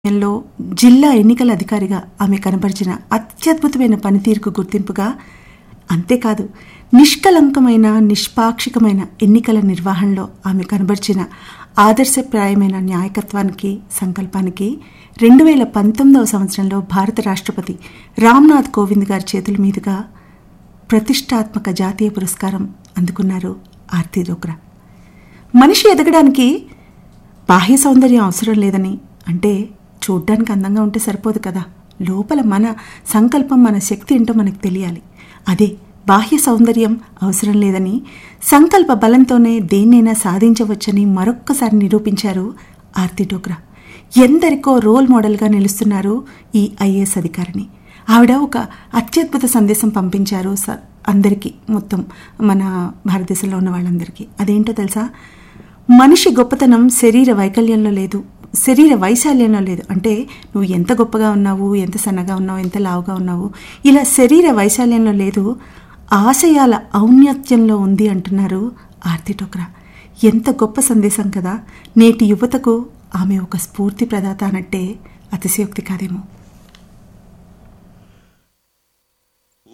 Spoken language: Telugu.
సమయంలో జిల్లా ఎన్నికల అధికారిగా ఆమె కనబరిచిన అత్యద్భుతమైన పనితీరుకు గుర్తింపుగా అంతేకాదు నిష్కలంకమైన నిష్పాక్షికమైన ఎన్నికల నిర్వహణలో ఆమె కనబరిచిన ఆదర్శప్రాయమైన న్యాయకత్వానికి సంకల్పానికి రెండు వేల పంతొమ్మిదవ సంవత్సరంలో భారత రాష్ట్రపతి రామ్నాథ్ కోవింద్ గారి చేతుల మీదుగా ప్రతిష్టాత్మక జాతీయ పురస్కారం అందుకున్నారు ఆర్తి డోగ్రా మనిషి ఎదగడానికి బాహ్య సౌందర్యం అవసరం లేదని అంటే చూడ్డానికి అందంగా ఉంటే సరిపోదు కదా లోపల మన సంకల్పం మన శక్తి ఏంటో మనకు తెలియాలి అదే బాహ్య సౌందర్యం అవసరం లేదని సంకల్ప బలంతోనే దేన్నైనా సాధించవచ్చని మరొక్కసారి నిరూపించారు ఆర్తి డోగ్రా ఎందరికో రోల్ మోడల్గా నిలుస్తున్నారు ఈ ఐఏఎస్ అధికారిని ఆవిడ ఒక అత్యద్భుత సందేశం పంపించారు స అందరికీ మొత్తం మన భారతదేశంలో ఉన్న వాళ్ళందరికీ అదేంటో తెలుసా మనిషి గొప్పతనం శరీర వైకల్యంలో లేదు శరీర వైశాల్యంలో లేదు అంటే నువ్వు ఎంత గొప్పగా ఉన్నావు ఎంత సన్నగా ఉన్నావు ఎంత లావుగా ఉన్నావు ఇలా శరీర వైశాల్యంలో లేదు ఆశయాల ఔన్నత్యంలో ఉంది అంటున్నారు ఆర్తి టోక్రా ఎంత గొప్ప సందేశం కదా నేటి యువతకు ఆమె ఒక స్ఫూర్తి ప్రదాత అన్నట్టే అతిశయోక్తి కాదేమో